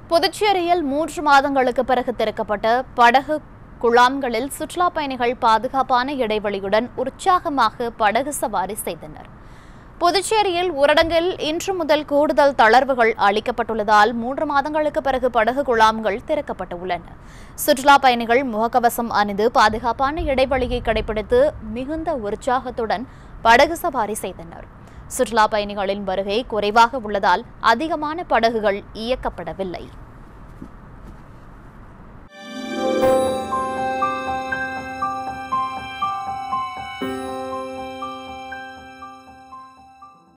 புதுச்சேரியில் மூன்று மாதங்களுக்கு பிறகு திறக்கப்பட்ட படகு குழாம்களில் சுற்றுலா பயணிகள் பாதுகாப்பான இடைவெளியுடன் உற்சாகமாக படகு சவாரி செய்தனர் புதுச்சேரியில் ஊரடங்கில் இன்று முதல் கூடுதல் தளர்வுகள் அளிக்கப்பட்டுள்ளதால் மூன்று மாதங்களுக்கு பிறகு படகு குழாம்கள் திறக்கப்பட்டுள்ளன சுற்றுலா பயணிகள் முகக்கவசம் அணிந்து பாதுகாப்பான இடைவெளியை கடைபிடித்து மிகுந்த உற்சாகத்துடன் படகு சவாரி செய்தனர் சுற்றுலா பயணிகளின் வருகை குறைவாக உள்ளதால் அதிகமான படகுகள் இயக்கப்படவில்லை